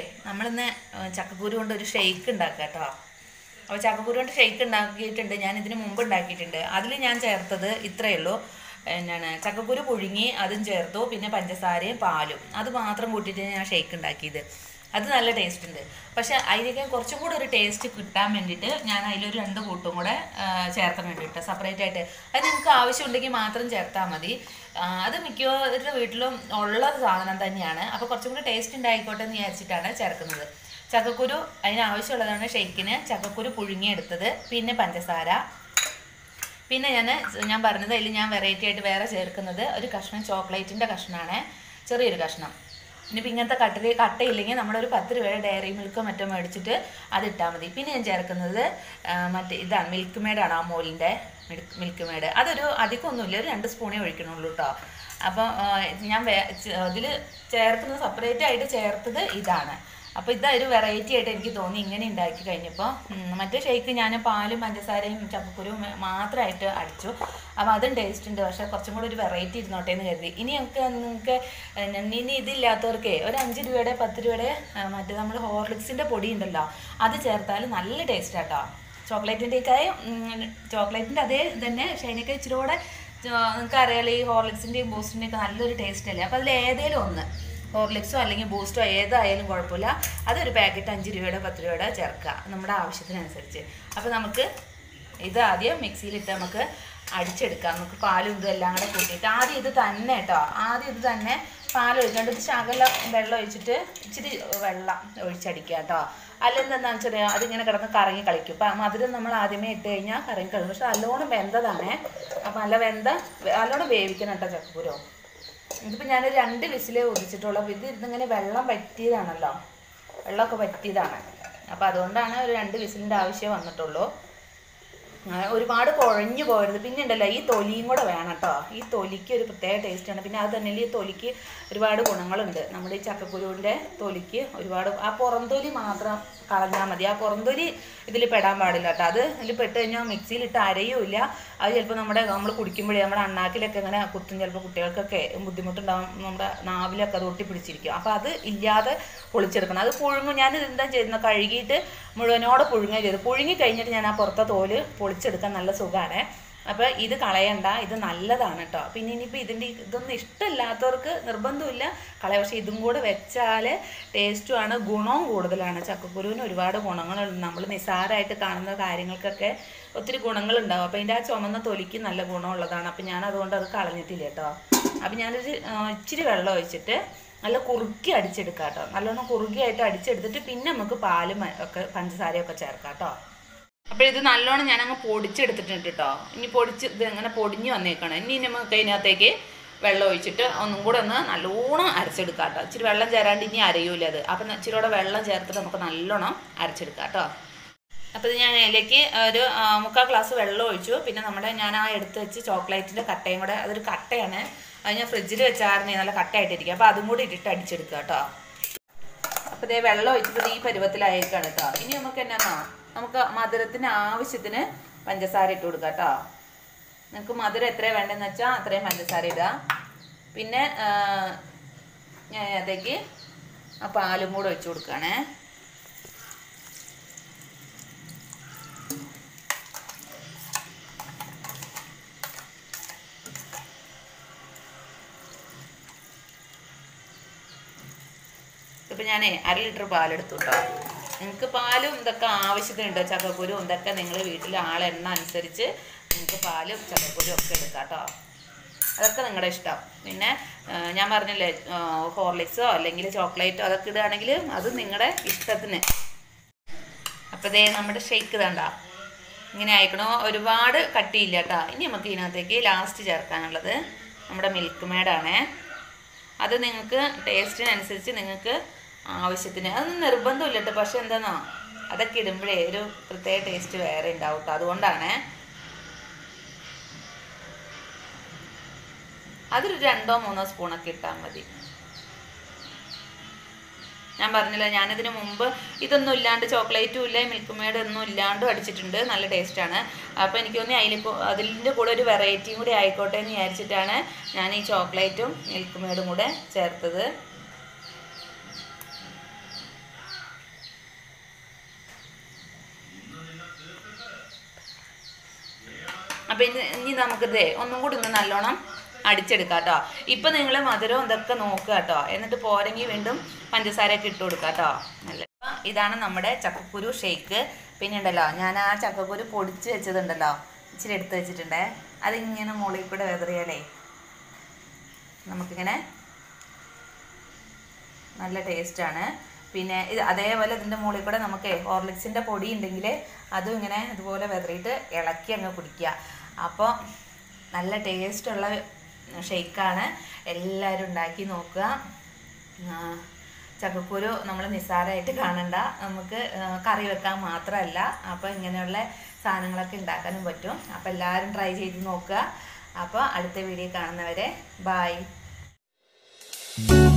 നമ്മളിന്ന് ചക്കക്കുരു കൊണ്ട് ഒരു ഷെയ്ക്ക് ഉണ്ടാക്കുക കേട്ടോ അപ്പോൾ ചക്കക്കുരു കൊണ്ട് ഷെയ്ക്ക് ഉണ്ടാക്കിയിട്ടുണ്ട് ഞാൻ ഇതിന് മുമ്പ് ഉണ്ടാക്കിയിട്ടുണ്ട് അതിൽ ഞാൻ ചേർത്തത് ഇത്രയേ ഉള്ളൂ എന്നാണ് ചക്കക്കുരു പുഴുങ്ങി അതും ചേർത്തു പിന്നെ പഞ്ചസാരയും പാലും അത് മാത്രം കൂട്ടിയിട്ട് ഞാൻ ഷെയ്ക്ക് ഉണ്ടാക്കിയത് അത് നല്ല ടേസ്റ്റ് ഉണ്ട് പക്ഷെ അതിലേക്ക് കുറച്ചും കൂടെ ഒരു ടേസ്റ്റ് കിട്ടാൻ വേണ്ടിയിട്ട് ഞാൻ അതിലൊരു രണ്ട് കൂട്ടും കൂടെ ആ, ചേർക്കുന്നുണ്ട് കേട്ടോ സെപ്പറേറ്റ് ആയിട്ട് അത് നിങ്ങൾക്ക് ആവശ്യമുണ്ടെങ്കിൽ മാത്രം ചേർത്താൽ മതി ആ, അത് മിക്കവരുടെ വീട്ടിലും ഉള്ള സാധനം തന്നെയാണ് അപ്പോൾ കുറച്ചും കൂടെ ടേസ്റ്റ് ഉണ്ടായിക്കോട്ടെ എന്ന് വിചാരിച്ചിട്ടാണ് ചേർക്കുന്നത് ചക്കക്കുരു അതിന് ആവശ്യമുള്ളതാണ് ഷെയ്ക്കിന് ചക്കക്കുരു പുഴുങ്ങിയെടുത്തത് പിന്നെ പഞ്ചസാര പിന്നെ ഞാൻ ഞാൻ പറഞ്ഞത് അതിൽ ഞാൻ വെറൈറ്റി ആയിട്ട് വേറെ ചേർക്കുന്നത് ഒരു കഷ്ണം ചോക്ലേറ്റിൻ്റെ കഷ്ണമാണ് ചെറിയൊരു കഷ്ണം ഇനിയിപ്പോൾ ഇങ്ങനത്തെ കട്ടിൽ കട്ടയില്ലെങ്കിൽ നമ്മളൊരു പത്ത് രൂപയുടെ ഡയറി മിൽക്കോ മറ്റോ മേടിച്ചിട്ട് അത് ഇട്ടാൽ മതി പിന്നെ ഞാൻ ചേർക്കുന്നത് ആ, മറ്റേ ഇതാണ് മിൽക്ക് മേഡാണ് ആ മോലിൻ്റെ മിൽക്ക് മിൽക്ക് മേഡ് അതൊരു അധികമൊന്നുമില്ല ഒരു രണ്ട് സ്പൂണേ ഒഴിക്കണുള്ളൂ കേട്ടോ അപ്പോൾ ഞാൻ ഇതിൽ ചേർക്കുന്നത് സെപ്പറേറ്റ് ആയിട്ട് ചേർത്തത് ഇതാണ് അപ്പോൾ ഇതൊരു വെറൈറ്റി ആയിട്ട് എനിക്ക് തോന്നി ഇങ്ങനെ ഉണ്ടാക്കി കഴിഞ്ഞപ്പോൾ ഉം, മറ്റേ ഷേക്ക് ഞാൻ പാലും പഞ്ചസാരയും ചക്കക്കുരും മാത്രമായിട്ട് അടിച്ചു അപ്പോൾ അതും ടേസ്റ്റ് ഉണ്ട് പക്ഷേ കുറച്ചും കൂടി ഒരു വെറൈറ്റി ഇരുന്നോട്ടെ എന്ന് കരുതി ഇനി നമുക്ക് നിങ്ങൾക്ക് ഏഹ്, ഇനി ഇതില്ലാത്തവർക്ക് ഒരു അഞ്ച് രൂപയുടെ പത്ത് രൂപയുടെ ആ, മറ്റേ നമ്മൾ ഹോർലിക്സിൻ്റെ പൊടി ഉണ്ടല്ലോ അത് ചേർത്താൽ നല്ല ടേസ്റ്റ് ആട്ടോ ചോക്ലേറ്റിൻ്റെയൊക്കെയും ചോക്ലേറ്റിൻ്റെ അതേ തന്നെ പക്ഷേ അതിനൊക്കെ ഇച്ചിരി കൂടെ നിങ്ങൾക്ക് അറിയാലോ ഈ ഹോർലിക്സിൻ്റെയും ബൂസ്റ്റിൻ്റെയും ഒക്കെ നല്ലൊരു ടേസ്റ്റ് അല്ലേ അപ്പോൾ അതിൽ ഏതേലും ഒന്ന് ഹോർലിക്സോ അല്ലെങ്കിൽ ബൂസ്റ്റോ ഏതായാലും കുഴപ്പമില്ല അതൊരു പാക്കറ്റ് അഞ്ച് രൂപയുടെ പത്ത് രൂപയുടെ ചേർക്കുക നമ്മുടെ ആവശ്യത്തിനനുസരിച്ച് അപ്പോൾ നമുക്ക് ഇത് ആദ്യം മിക്സിയിലിട്ട് നമുക്ക് അടിച്ചെടുക്കാം നമുക്ക് പാലും ഇതും എല്ലാം കൂടെ കൂട്ടിയിട്ട് ആദ്യം ഇത് തന്നെ കേട്ടോ ആദ്യം ഇത് തന്നെ പാൽ ഒഴിക്കാണ്ട് ഇത് ശകലം വെള്ളം ഒഴിച്ചിട്ട് ഇച്ചിരി വെള്ളം ഒഴിച്ചടിക്കുക കേട്ടോ അല്ലെങ്കിൽ എന്താണെന്ന് വെച്ചാൽ അതിങ്ങനെ കിടന്ന് കറങ്ങി കളിക്കും അപ്പം മധുരം നമ്മൾ ആദ്യമേ ഇട്ട് കഴിഞ്ഞാൽ കറങ്ങി കളിക്കും പക്ഷെ നല്ലോണം വെന്തതാണേ അപ്പം നല്ല വെന്ത നല്ലോണം വേവിക്കണം കേട്ടോ ചക്കക്കുരു ഇതിപ്പോൾ ഞാൻ രണ്ട് വിസിലേ ഒതിച്ചിട്ടുള്ളൂ അപ്പോൾ ഇത് ഇതിങ്ങനെ വെള്ളം വറ്റിയതാണല്ലോ വെള്ളമൊക്കെ വറ്റിയതാണ് അപ്പോൾ അതുകൊണ്ടാണ് ഒരു രണ്ട് വിസിലിൻ്റെ ആവശ്യം വന്നിട്ടുള്ളൂ ആ, ഒരുപാട് കുഴഞ്ഞു പോകരുത് പിന്നെ ഉണ്ടല്ലോ ഈ തൊലിയും കൂടെ വേണം കേട്ടോ ഈ തൊലിക്ക് ഒരു പ്രത്യേക ടേസ്റ്റാണ് പിന്നെ അത് തന്നെ ഈ തൊലിക്ക് ഒരുപാട് ഗുണങ്ങളുണ്ട് നമ്മുടെ ഈ ചക്കക്കുരുവിൻ്റെ തൊലിക്ക് ഒരുപാട് ആ പുറംതൊലി മാത്രം കളഞ്ഞാൽ മതി ആ പുറംതൊലി ഇതിൽ പെടാൻ പാടില്ല കേട്ടോ അത് ഇതിൽ പെട്ട് കഴിഞ്ഞാൽ മിക്സിയിലിട്ട് അരയുമില്ല അത് ചിലപ്പോൾ നമ്മുടെ നമ്മൾ കുടിക്കുമ്പോഴേ നമ്മുടെ അണ്ണാക്കിലൊക്കെ ഇങ്ങനെ കുത്തും ചിലപ്പോൾ കുട്ടികൾക്കൊക്കെ ബുദ്ധിമുട്ടുണ്ടാവും നമ്മുടെ നാവിലൊക്കെ അത് ഒട്ടിപ്പിടിച്ചിരിക്കും അപ്പോൾ അത് ഇല്ലാതെ പൊളിച്ചെടുക്കണം അത് പുഴുങ്ങും ഞാൻ എന്താ ചെയ്യുന്നത് കഴുകിയിട്ട് മുഴുവനോടെ പുഴുങ്ങുക ചെയ്ത് പുഴുങ്ങി കഴിഞ്ഞിട്ട് ഞാൻ ആ പുറത്തെ തോല് പൊളിച്ചെടുക്കാൻ നല്ല സുഖമാണ് അപ്പോൾ ഇത് കളയണ്ട ഇത് നല്ലതാണ് കേട്ടോ പിന്നെ ഇനിയിപ്പോൾ ഇതിൻ്റെ ഈ- ഇതൊന്നും ഇഷ്ടമില്ലാത്തവർക്ക് നിർബന്ധമില്ല കളയ പക്ഷേ ഇതും കൂടെ വെച്ചാൽ ടേസ്റ്റുമാണ് ഗുണവും കൂടുതലാണ് ചക്കക്കുരുവിന് ഒരുപാട് ഗുണങ്ങളുണ്ട് നമ്മൾ നിസ്സാരമായിട്ട് കാണുന്ന കാര്യങ്ങൾക്കൊക്കെ ഒത്തിരി ഗുണങ്ങളുണ്ടാവും അപ്പോൾ അതിൻ്റെ ആ ചുമന്ന തൊലിക്ക് നല്ല ഗുണമുള്ളതാണ് അപ്പോൾ ഞാൻ അതുകൊണ്ട് അത് കളഞ്ഞിട്ടില്ല കേട്ടോ അപ്പോൾ ഞാനൊരു ആ, ഇച്ചിരി വെള്ളം ഒഴിച്ചിട്ട് നല്ല കുറുക്കി അടിച്ചെടുക്കാം കേട്ടോ നല്ലോണം കുറുകിയായിട്ട് അടിച്ചെടുത്തിട്ട് പിന്നെ നമുക്ക് പാലും ഒക്കെ പഞ്ചസാരയൊക്കെ ചേർക്കാം കേട്ടോ അപ്പോൾ ഇത് നല്ലോണം ഞാൻ അങ്ങ് പൊടിച്ചെടുത്തിട്ടുണ്ട് കേട്ടോ ഇനി പൊടിച്ച് ഇത് ഇങ്ങനെ പൊടിഞ്ഞ് വന്നേക്കണം ഇനി നമുക്ക് അതിനകത്തേക്ക് വെള്ളം ഒഴിച്ചിട്ട് ഒന്നും കൂടെ ഒന്ന് നല്ലോണം അരച്ചെടുക്കാം കേട്ടോ ഇച്ചിരി വെള്ളം ചേരാണ്ട് ഇനി അരയൂല അത് അപ്പം ഇച്ചിരി കൂടെ വെള്ളം ചേർത്തിട്ട് നമുക്ക് നല്ലോണം അരച്ചെടുക്കാം കേട്ടോ അപ്പോൾ ഇത് ഞാൻ അതിലേക്ക് ഒരു ആ, മുക്കാൽ ഗ്ലാസ് വെള്ളം ഒഴിച്ചു പിന്നെ നമ്മുടെ ഞാൻ ആ എടുത്ത് വെച്ച് ചോക്ലേറ്റിൻ്റെ കട്ടയും കൂടെ അതൊരു കട്ടയാണ് അത് ഞാൻ ഫ്രിഡ്ജിൽ വെച്ചായിരുന്നു നല്ല കട്ടയായിട്ടിരിക്കുക അപ്പോൾ അതും കൂടി ഇട്ടിട്ട് അടിച്ചെടുക്കുക കേട്ടോ അപ്പോൾ ഇതേ വെള്ളം ഒഴിച്ചപ്പോൾ ഈ പരുവത്തിലായേക്കാണ് കേട്ടോ ഇനി നമുക്ക് എന്നാ നമുക്ക് മധുരത്തിന് ആവശ്യത്തിന് പഞ്ചസാര ഇട്ട് കൊടുക്കാം കേട്ടോ നിങ്ങൾക്ക് മധുരം എത്രയാണ് വേണ്ടതെന്ന് വെച്ചാൽ അത്രയും പഞ്ചസാര ഇടുക പിന്നെ ആ, ഞാൻ അതേക്ക് ആ പാലും കൂടെ ഒഴിച്ചു കൊടുക്കുകയാണേ ഇപ്പം ഞാൻ അര ലിറ്റർ പാലെടുത്തു കേട്ടോ നിങ്ങൾക്ക് പാലും ഇതൊക്കെ ആവശ്യത്തിനുണ്ടോ ചക്കക്കുരു ഇതൊക്കെ നിങ്ങൾ വീട്ടിലെ ആളെണ്ണ അനുസരിച്ച് നിങ്ങൾക്ക് പാലും ചക്കക്കുരും ഒക്കെ എടുക്കാം കേട്ടോ അതൊക്കെ നിങ്ങളുടെ ഇഷ്ടം പിന്നെ ആ, ഞാൻ പറഞ്ഞില്ലേ ആ, ഹോർലിക്സോ അല്ലെങ്കിൽ ചോക്ലേറ്റോ അതൊക്കെ ഇടുകയാണെങ്കിൽ അത് നിങ്ങളുടെ ഇഷ്ടത്തിന് അപ്പോൾ ദേ നമ്മുടെ ഷെയ്ക്ക് തണ്ട ഇങ്ങനെ അയക്കണോ ഒരുപാട് കട്ടിയില്ല കേട്ടോ ഇനി നമുക്ക് ഇതിനകത്തേക്ക് ലാസ്റ്റ് ചേർക്കാനുള്ളത് നമ്മുടെ മിൽക്ക് മേഡാണേ അത് നിങ്ങൾക്ക് ടേസ്റ്റിനനുസരിച്ച് നിങ്ങൾക്ക് ആവശ്യത്തിന് അതൊന്നും നിർബന്ധമില്ല കേട്ടോ പക്ഷെ എന്താണെന്നോ അതൊക്കെ ഇടുമ്പോഴേ ഒരു പ്രത്യേക ടേസ്റ്റ് വേറെ ഉണ്ടാവും കേട്ടോ അതുകൊണ്ടാണ് അതൊരു രണ്ടോ മൂന്നോ സ്പൂണൊക്കെ ഇട്ടാൽ മതി ഞാൻ പറഞ്ഞില്ല ഞാനിതിന് മുമ്പ് ഇതൊന്നും ഇല്ലാണ്ട് ചോക്ലേറ്റും ഇല്ല മിൽക്ക് മെയ്ഡ് ഒന്നും ഇല്ലാണ്ടും അടിച്ചിട്ടുണ്ട് നല്ല ടേസ്റ്റാണ് അപ്പോൾ എനിക്ക് തോന്നി അതിൽ അതിൻ്റെ കൂടെ ഒരു വെറൈറ്റിയും കൂടി ആയിക്കോട്ടെ എന്ന് വിചാരിച്ചിട്ടാണ് ഞാൻ ഈ ചോക്ലേറ്റും മിൽക്ക് മെയ്ഡും കൂടെ ചേർത്തത് അപ്പം ഇനി ഇനി നമുക്കിതേ ഒന്നും കൂടി ഒന്ന് നല്ലോണം അടിച്ചെടുക്കാം കേട്ടോ ഇപ്പം നിങ്ങൾ മധുരം ഇതൊക്കെ നോക്കുക കേട്ടോ എന്നിട്ട് പോരെങ്കിൽ വീണ്ടും പഞ്ചസാരയൊക്കെ ഇട്ട് കൊടുക്കുക കേട്ടോ നല്ല അപ്പം ഇതാണ് നമ്മുടെ ചക്കക്കുരു ഷേക്ക് പിന്നെ ഉണ്ടല്ലോ ഞാൻ ആ ചക്കക്കുരു പൊടിച്ച് വെച്ചതുണ്ടല്ലോ ഇച്ചിരി എടുത്ത് വെച്ചിട്ടുണ്ടേ അതിങ്ങനെ മുകളിൽ കൂടെ വെതറിയാലേ നമുക്കിങ്ങനെ നല്ല ടേസ്റ്റാണ് പിന്നെ ഇത് അതേപോലെ ഇതിൻ്റെ മുകളിൽ കൂടെ നമുക്ക് ഹോർലിക്സിൻ്റെ പൊടി ഉണ്ടെങ്കിൽ അതും ഇങ്ങനെ ഇതുപോലെ വെതറിയിട്ട് ഇളക്കി അങ്ങ് കുടിക്കുക അപ്പോൾ നല്ല ടേസ്റ്റുള്ള ഷെയ്ക്കാണ് എല്ലാവരും ഉണ്ടാക്കി നോക്കുക ആ, ചക്കക്കുരു നമ്മൾ നിസ്സാരമായിട്ട് കാണണ്ട നമുക്ക് ആ, കറി വെക്കാൻ മാത്രമല്ല അപ്പോൾ ഇങ്ങനെയുള്ള സാധനങ്ങളൊക്കെ ഉണ്ടാക്കാനും പറ്റും അപ്പോൾ എല്ലാവരും ട്രൈ ചെയ്ത് നോക്കുക അപ്പോൾ അടുത്ത വീഡിയോ കാണുന്നവരെ ബായ്